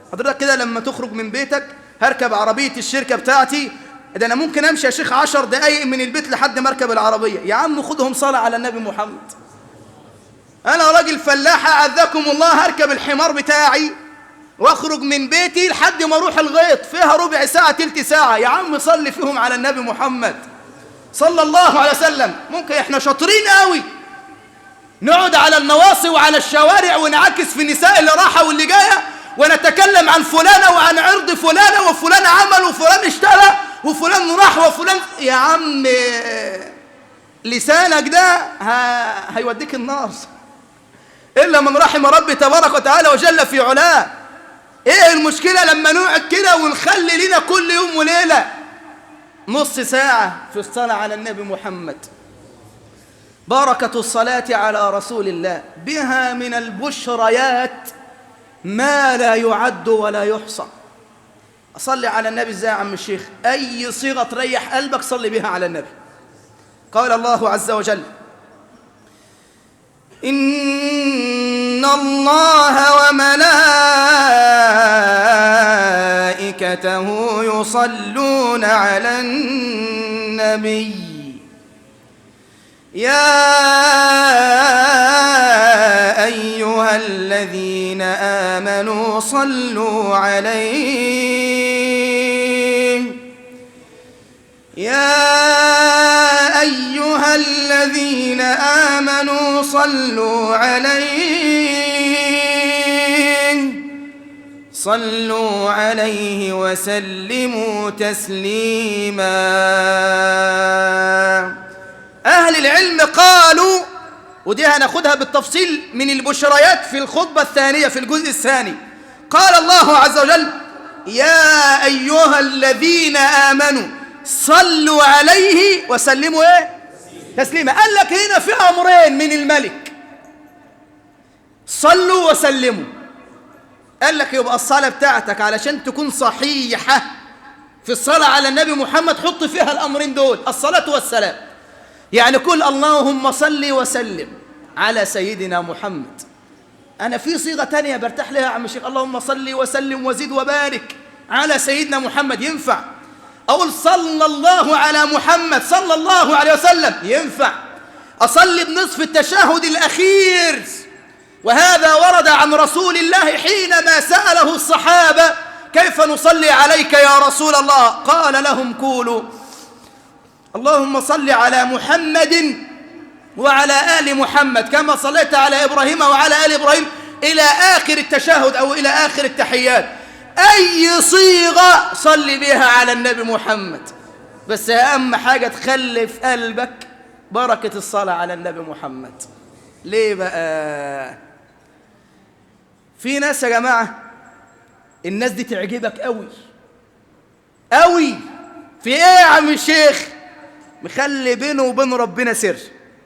حضرتك كده لما تخرج من بيتك هركب عربية الشركة بتاعتي ده أنا ممكن أمشي يا شيخ عشر دقايق من البيت لحد ما أركب العربية يا عم خدهم صلاة على النبي محمد أنا راجل فلاح أعزكم الله هركب الحمار بتاعي واخرج من بيتي لحد ما اروح الغيط فيها ربع ساعة تلت ساعة يا عم صلي فيهم على النبي محمد صلى الله عليه وسلم ممكن احنا شاطرين قوي نقعد على النواصي وعلى الشوارع ونعكس في النساء اللي راحة واللي جاية ونتكلم عن فلانة وعن عرض فلانة وفلان عمل وفلان اشترى وفلان راح وفلان يا عم لسانك ده ه... هيوديك النار إلا من رحم ربي تبارك وتعالى وجل في علاه إيه المشكلة لما نقعد كده ونخلي لنا كل يوم وليلة نص ساعة في الصلاة على النبي محمد بركة الصلاة على رسول الله بها من البشريات ما لا يعد ولا يحصى أصلي على النبي ازاي يا عم الشيخ أي صيغة تريح قلبك صلي بها على النبي قال الله عز وجل إن الله وملائكته يصلون على النبي يا أيها الذين آمنوا صلوا عليه يا أيها الذين آمنوا صلوا عليه صلوا عليه وسلموا تسليما أهل العلم قالوا ودي هناخدها بالتفصيل من البشريات في الخطبة الثانية في الجزء الثاني قال الله عز وجل يا أيها الذين آمنوا صلوا عليه وسلموا ايه تسليما قال لك هنا في امرين من الملك صلوا وسلموا قال لك يبقى الصلاة بتاعتك علشان تكون صحيحة في الصلاة على النبي محمد حط فيها الأمرين دول الصلاة والسلام يعني كل اللهم صل وسلم على سيدنا محمد أنا في صيغة تانية برتاح لها يا عم الشيخ اللهم صل وسلم وزد وبارك على سيدنا محمد ينفع أقول صلى الله على محمد صلى الله عليه وسلم ينفع أصلي بنصف التشهد الأخير وهذا ورد عن رسول الله حينما سأله الصحابة كيف نصلي عليك يا رسول الله قال لهم قولوا اللهم صل على محمد وعلى آل محمد كما صليت على إبراهيم وعلى آل إبراهيم إلى آخر التشهد أو إلى آخر التحيات أي صيغة صلي بها على النبي محمد بس أهم حاجة تخلي في قلبك بركة الصلاة على النبي محمد ليه بقى في ناس يا جماعة الناس دي تعجبك قوي قوي في ايه يا عم الشيخ مخلي بينه وبين ربنا سر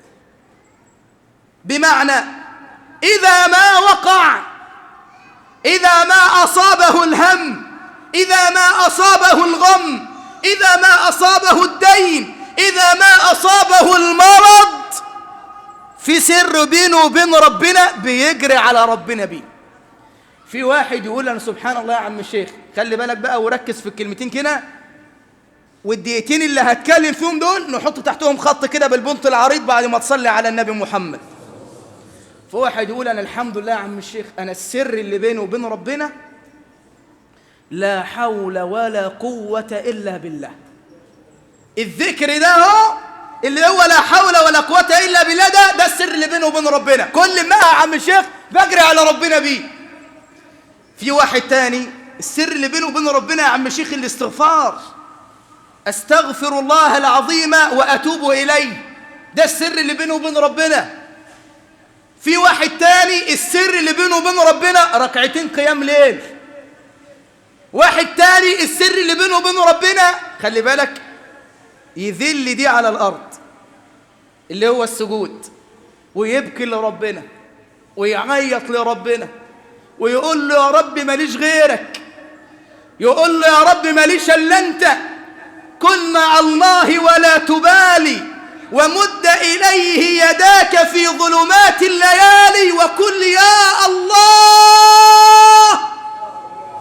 بمعنى إذا ما وقع إذا ما أصابه الهم إذا ما أصابه الغم إذا ما أصابه الدين إذا ما أصابه المرض في سر بينه وبين ربنا بيجري على ربنا بيه في واحد يقول أنا سبحان الله يا عم الشيخ خلي بالك بقى وركز في الكلمتين كده والدقيقتين اللي هتكلم فيهم دول نحط تحتهم خط كده بالبنط العريض بعد ما تصلي على النبي محمد فواحد يقول أنا الحمد لله يا عم الشيخ أنا السر اللي بيني وبين ربنا لا حول ولا قوة إلا بالله الذكر ده هو اللي هو لا حول ولا قوة إلا بالله ده ده السر اللي بينه وبين ربنا كل ما يا عم الشيخ بجري على ربنا بيه في واحد تاني السر اللي بينه وبين ربنا يا عم الشيخ الاستغفار استغفر الله العظيم واتوب اليه ده السر اللي بينه وبين ربنا في واحد تاني السر اللي بينه وبين ربنا ركعتين قيام ليل واحد تاني السر اللي بينه وبين ربنا خلي بالك يذل دي على الارض اللي هو السجود ويبكي لربنا ويعيط لربنا ويقول له يا رب ماليش غيرك يقول له يا رب ماليش الا انت كن مع الله ولا تبالي ومد إليه يداك في ظلمات الليالي وكل يا الله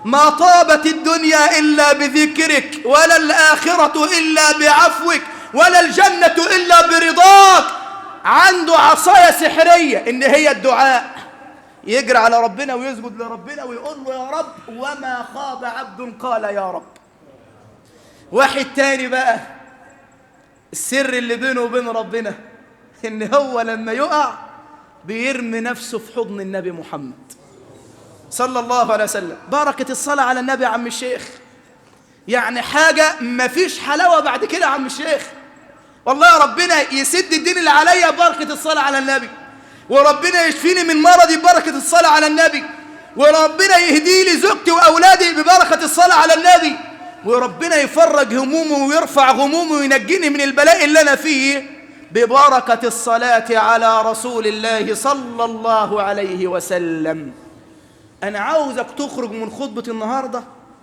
ما طابت الدنيا إلا بذكرك ولا الآخرة إلا بعفوك ولا الجنة إلا برضاك عنده عصاية سحرية إن هي الدعاء يجري على ربنا ويسجد لربنا ويقول له يا رب وما خاب عبد قال يا رب واحد تاني بقى السر اللي بينه وبين ربنا إن هو لما يقع بيرمي نفسه في حضن النبي محمد صلى الله عليه وسلم بركة الصلاة على النبي يا عم الشيخ يعني حاجة مفيش حلاوة بعد كده يا عم الشيخ والله يا ربنا يسد الدين اللي عليا ببركة الصلاة على النبي وربنا يشفيني من مرضي ببركة الصلاة على النبي وربنا يهدي لي زوجتي وأولادي ببركة الصلاة على النبي وربنا يفرج همومي ويرفع غمومي وينجيني من البلاء اللي أنا فيه ببركة الصلاة على رسول الله صلى الله عليه وسلم أنا عاوزك تخرج من خطبة النهاردة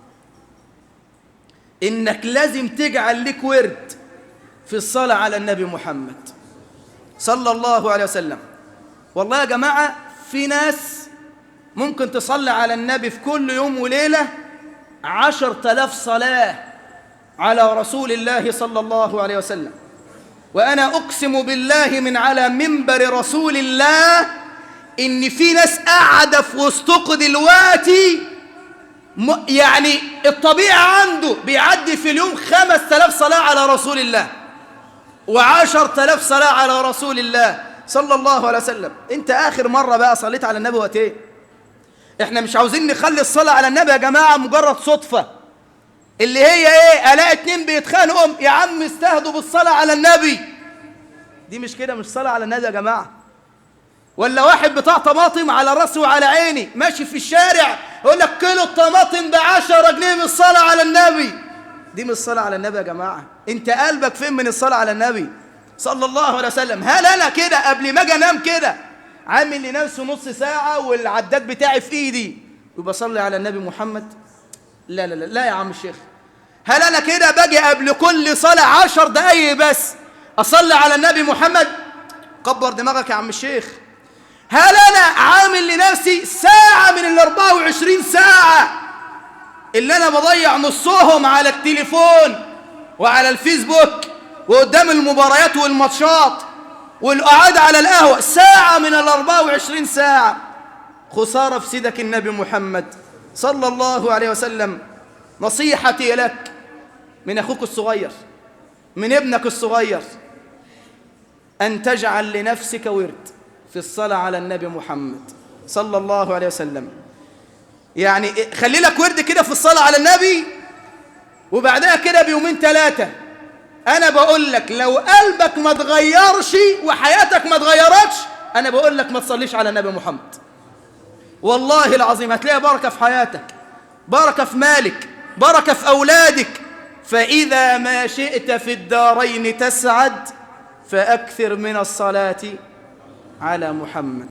إنك لازم تجعل لك ورد في الصلاة على النبي محمد صلى الله عليه وسلم والله يا جماعة في ناس ممكن تصلي على النبي في كل يوم وليلة عشر تلاف صلاة على رسول الله صلى الله عليه وسلم وأنا أقسم بالله من على منبر رسول الله إن في ناس قاعدة في وسطكم دلوقتي م- يعني الطبيعي عنده بيعدي في اليوم خمس تلاف صلاة على رسول الله وعشر تلاف صلاة على رسول الله صلى الله عليه وسلم انت آخر مرة بقى صليت على النبي وقت ايه احنا مش عاوزين نخلي الصلاة على النبي يا جماعة مجرد صدفة اللي هي ايه الاقي اتنين بيتخانقوا يا عم استهدوا بالصلاة على النبي دي مش كده مش صلاة على النبي يا جماعة ولا واحد بتاع طماطم على راسي وعلى عيني ماشي في الشارع يقول لك كيلو الطماطم ب 10 جنيه من الصلاة على النبي دي مش الصلاة على النبي يا جماعة انت قلبك فين من الصلاة على النبي صلى الله عليه وسلم هل انا كده قبل ما اجي انام كده عامل لنفسي نص ساعة والعداد بتاعي في ايدي وبصلي على النبي محمد لا لا لا لا يا عم الشيخ هل انا كده باجي قبل كل صلاة عشر دقايق بس اصلي على النبي محمد كبر دماغك يا عم الشيخ هل انا عامل لنفسي ساعة من ال 24 ساعة اللي انا بضيع نصهم على التليفون وعلى الفيسبوك وقدام المباريات والماتشات والقعاد على القهوة ساعة من ال 24 ساعة خسارة في سيدك النبي محمد صلى الله عليه وسلم نصيحتي لك من أخوك الصغير من ابنك الصغير أن تجعل لنفسك ورد في الصلاة على النبي محمد صلى الله عليه وسلم يعني خلي لك ورد كده في الصلاة على النبي وبعدها كده بيومين ثلاثة أنا بقول لك لو قلبك ما تغيرش وحياتك ما تغيرتش أنا بقول لك ما تصليش على النبي محمد والله العظيم هتلاقي بركة في حياتك بركة في مالك بركة في أولادك فإذا ما شئت في الدارين تسعد فأكثر من الصلاة على محمد